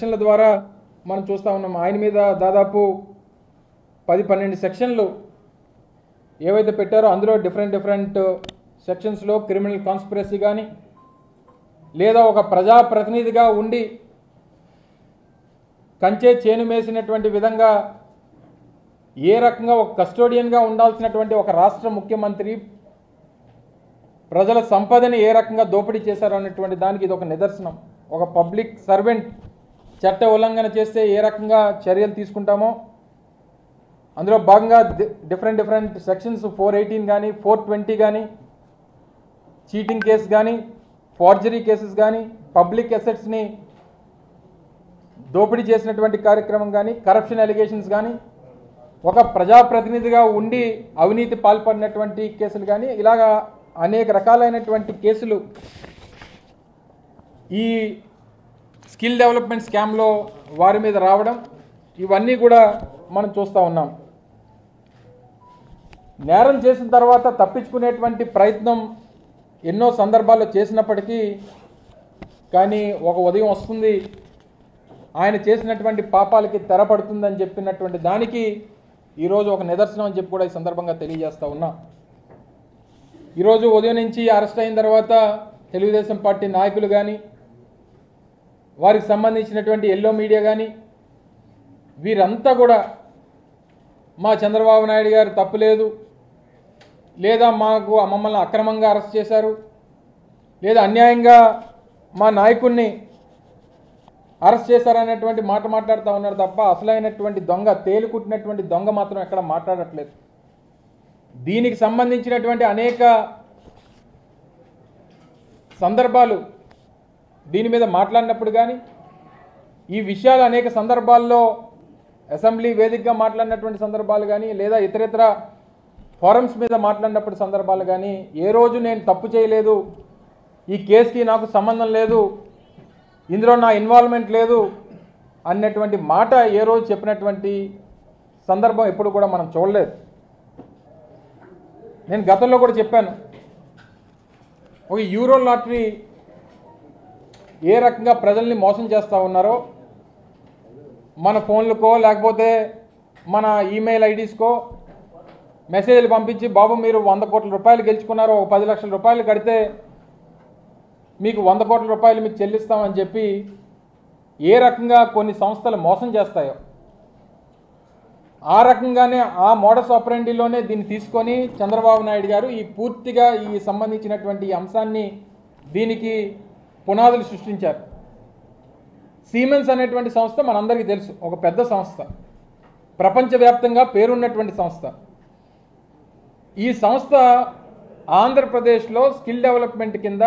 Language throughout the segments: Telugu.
సెక్షన్ల ద్వారా మనం చూస్తూ ఉన్నాం ఆయన మీద దాదాపు పది పన్నెండు సెక్షన్లు ఏవైతే పెట్టారో అందులో డిఫరెంట్ డిఫరెంట్ సెక్షన్స్లో క్రిమినల్ కాన్స్పిరసీ కానీ లేదా ఒక ప్రజాప్రతినిధిగా ఉండి కంచే చేను మేసినటువంటి విధంగా ఏ రకంగా ఒక కస్టోడియన్గా ఉండాల్సినటువంటి ఒక రాష్ట్ర ముఖ్యమంత్రి ప్రజల సంపదని ఏ రకంగా దోపిడీ చేశారు అనేటువంటి దానికి ఇది ఒక నిదర్శనం ఒక పబ్లిక్ సర్వెంట్ చట్ట ఉల్లంఘన చేస్తే ఏ రకంగా చర్యలు తీసుకుంటామో అందులో భాగంగా డి- different different sections four eighteen కానీ ఫోర్ ట్వంటీ కానీ చీటింగ్ కేసు కానీ ఫార్జరీ కేసెస్ కానీ పబ్లిక్ అసెట్స్ని దోపిడీ చేసినటువంటి కార్యక్రమం కానీ కరప్షన్ అలిగేషన్స్ కానీ ఒక ప్రజాప్రతినిధిగా ఉండి అవినీతి పాల్పడినటువంటి కేసులు కానీ ఇలాగా అనేక రకాలైనటువంటి కేసులు ఈ స్కిల్ డెవలప్మెంట్ స్కామ్లో వారి మీద రావడం ఇవన్నీ కూడా మనం చూస్తూ ఉన్నాం నేరం చేసిన తర్వాత తప్పించుకునేటువంటి ప్రయత్నం ఎన్నో సందర్భాల్లో చేసినప్పటికీ కానీ ఒక ఉదయం వస్తుంది ఆయన చేసినటువంటి పాపాలకి తెరపడుతుందని చెప్పినటువంటి దానికి ఈరోజు ఒక నిదర్శనం అని చెప్పి కూడా ఈ సందర్భంగా తెలియజేస్తా ఉన్నా ఈరోజు ఉదయం నుంచి అరెస్ట్ అయిన తర్వాత తెలుగుదేశం పార్టీ నాయకులు కానీ వారికి సంబంధించినటువంటి ఎల్లో మీడియా కానీ వీరంతా కూడా మా చంద్రబాబు నాయుడు గారు తప్పు లేదు లేదా మాకు మమ్మల్ని అక్రమంగా అరెస్ట్ చేశారు లేదా అన్యాయంగా మా నాయకుడిని అరెస్ట్ చేశారనేటువంటి మాట మాట్లాడుతూ ఉన్నారు తప్ప అసలైనటువంటి దొంగ తేలికుట్టినటువంటి దొంగ మాత్రం ఎక్కడ మాట్లాడట్లేదు దీనికి సంబంధించినటువంటి అనేక సందర్భాలు దీని మీద మాట్లాడినప్పుడు కానీ ఈ విషయాలు అనేక సందర్భాల్లో అసెంబ్లీ వేదికగా మాట్లాడినటువంటి సందర్భాలు కానీ లేదా ఇతరితర ఫోరమ్స్ మీద మాట్లాడినప్పుడు సందర్భాలు కానీ ఏ రోజు నేను తప్పు చేయలేదు ఈ కేసుకి నాకు సంబంధం లేదు ఇందులో నా ఇన్వాల్వ్మెంట్ లేదు అన్నటువంటి మాట ఏ రోజు చెప్పినటువంటి సందర్భం ఎప్పుడు కూడా మనం చూడలేదు నేను గతంలో కూడా చెప్పాను ఒక యూరో లాటరీ ఏ రకంగా ప్రజల్ని మోసం చేస్తూ ఉన్నారో మన ఫోన్లకో లేకపోతే మన ఈమెయిల్ ఐడీస్కో మెసేజ్లు పంపించి బాబు మీరు వంద కోట్ల రూపాయలు గెలుచుకున్నారు ఒక పది లక్షల రూపాయలు కడితే మీకు వంద కోట్ల రూపాయలు మీకు చెల్లిస్తామని చెప్పి ఏ రకంగా కొన్ని సంస్థలు మోసం చేస్తాయో ఆ రకంగానే ఆ మోడస్ ఆపరెండిలోనే దీన్ని తీసుకొని చంద్రబాబు నాయుడు గారు ఈ పూర్తిగా ఈ సంబంధించినటువంటి ఈ అంశాన్ని దీనికి పునాదులు సృష్టించారు సీమెన్స్ అనేటువంటి సంస్థ మనందరికీ తెలుసు ఒక పెద్ద సంస్థ ప్రపంచవ్యాప్తంగా పేరున్నటువంటి సంస్థ ఈ సంస్థ ఆంధ్రప్రదేశ్లో స్కిల్ డెవలప్మెంట్ కింద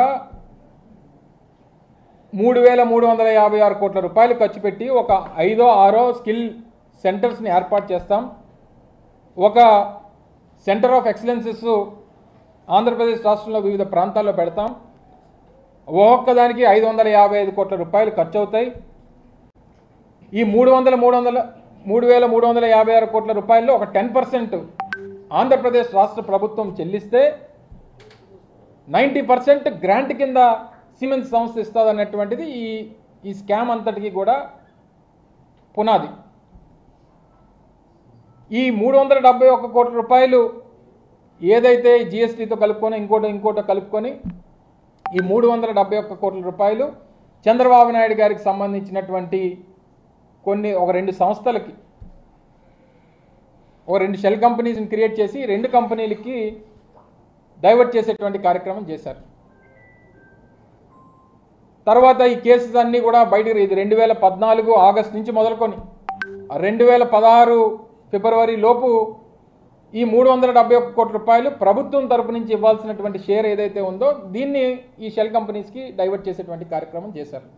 మూడు వేల మూడు వందల యాభై ఆరు కోట్ల రూపాయలు ఖర్చు పెట్టి ఒక ఐదో ఆరో స్కిల్ సెంటర్స్ని ఏర్పాటు చేస్తాం ఒక సెంటర్ ఆఫ్ ఎక్సలెన్సెస్ ఆంధ్రప్రదేశ్ రాష్ట్రంలో వివిధ ప్రాంతాల్లో పెడతాం ఒక్కొక్కదానికి ఐదు వందల యాభై ఐదు కోట్ల రూపాయలు ఖర్చు అవుతాయి ఈ మూడు వందల మూడు వందల మూడు వేల మూడు వందల యాభై ఆరు కోట్ల రూపాయల్లో ఒక టెన్ పర్సెంట్ ఆంధ్రప్రదేశ్ రాష్ట్ర ప్రభుత్వం చెల్లిస్తే నైంటీ పర్సెంట్ గ్రాంట్ కింద సిమెంట్ సంస్థ ఇస్తుంది అన్నటువంటిది ఈ ఈ స్కామ్ అంతటికి కూడా పునాది ఈ మూడు వందల డెబ్బై ఒక్క కోట్ల రూపాయలు ఏదైతే జిఎస్టీతో కలుపుకొని ఇంకోటి ఇంకోటి కలుపుకొని ఈ మూడు వందల డెబ్బై ఒక్క కోట్ల రూపాయలు చంద్రబాబు నాయుడు గారికి సంబంధించినటువంటి కొన్ని ఒక రెండు సంస్థలకి ఒక రెండు షెల్ కంపెనీస్ని క్రియేట్ చేసి రెండు కంపెనీలకి డైవర్ట్ చేసేటువంటి కార్యక్రమం చేశారు తర్వాత ఈ కేసెస్ అన్నీ కూడా బయటకు ఇది రెండు వేల పద్నాలుగు ఆగస్ట్ నుంచి మొదలుకొని రెండు వేల పదహారు ఫిబ్రవరి లోపు ఈ మూడు వందల డెబ్బై ఒక్క కోట్ల రూపాయలు ప్రభుత్వం తరపు నుంచి ఇవ్వాల్సినటువంటి షేర్ ఏదైతే ఉందో దీన్ని ఈ షెల్ కంపెనీస్కి డైవర్ట్ చేసేటువంటి కార్యక్రమం చేశారు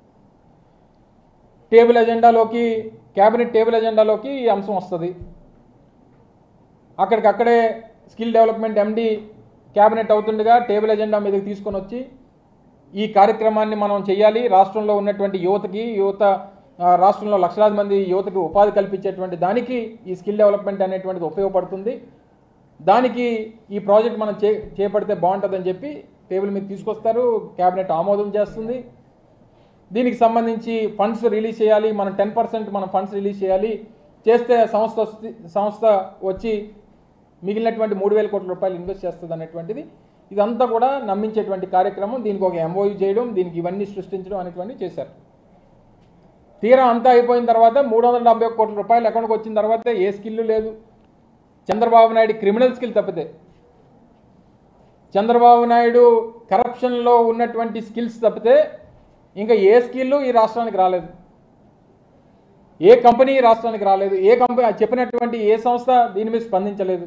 టేబుల్ ఎజెండాలోకి క్యాబినెట్ టేబుల్ ఎజెండాలోకి ఈ అంశం వస్తుంది అక్కడికక్కడే స్కిల్ డెవలప్మెంట్ ఎండి క్యాబినెట్ అవుతుండగా టేబుల్ ఎజెండా మీదకి తీసుకొని వచ్చి ఈ కార్యక్రమాన్ని మనం చేయాలి రాష్ట్రంలో ఉన్నటువంటి యువతకి యువత ఆ, రాష్ట్రంలో లక్షలాది మంది యువతకి ఉపాధి కల్పించేటువంటి దానికి ఈ స్కిల్ డెవలప్మెంట్ అనేటువంటిది ఉపయోగపడుతుంది దానికి ఈ ప్రాజెక్ట్ మనం చే చేపడితే బాగుంటుందని చెప్పి టేబుల్ మీద తీసుకొస్తారు క్యాబినెట్ ఆమోదం చేస్తుంది దీనికి సంబంధించి ఫండ్స్ రిలీజ్ చేయాలి మనం టెన్ పర్సెంట్ మనం ఫండ్స్ రిలీజ్ చేయాలి చేస్తే సంస్థ వస్తుంది- సంస్థ వచ్చి మిగిలినటువంటి మూడు వేల కోట్ల రూపాయలు ఇన్వెస్ట్ చేస్తుంది అనేటువంటిది ఇదంతా కూడా నమ్మించేటువంటి కార్యక్రమం దీనికి ఒక ఎంఓయూ చేయడం దీనికి ఇవన్నీ సృష్టించడం అనేటువంటివి చేశారు తీరా అంతా అయిపోయిన తర్వాత మూడు వందల డెబ్బై ఒక్క కోట్ల రూపాయలు అకౌంట్కి వచ్చిన తర్వాత ఏ స్కిల్ లేదు చంద్రబాబు నాయుడు క్రిమినల్ స్కిల్ తప్పితే చంద్రబాబు నాయుడు కరప్షన్లో ఉన్నటువంటి స్కిల్స్ తప్పితే ఇంకా ఏ స్కిల్ ఈ రాష్ట్రానికి రాలేదు ఏ కంపెనీ ఈ రాష్ట్రానికి రాలేదు ఏ కంపెనీ చెప్పినటువంటి ఏ సంస్థ దీని మీద స్పందించలేదు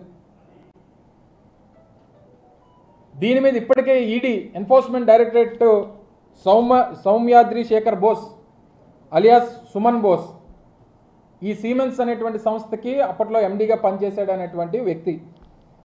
దీని మీద ఇప్పటికే ED Enforcement Directorate Soumya Soumyadri Sekhar Bose alias Suman Bose ఈ సీమెన్స్ అనేటువంటి సంస్థకి అప్పట్లో ఎండీగా పనిచేశాడు అనేటువంటి వ్యక్తి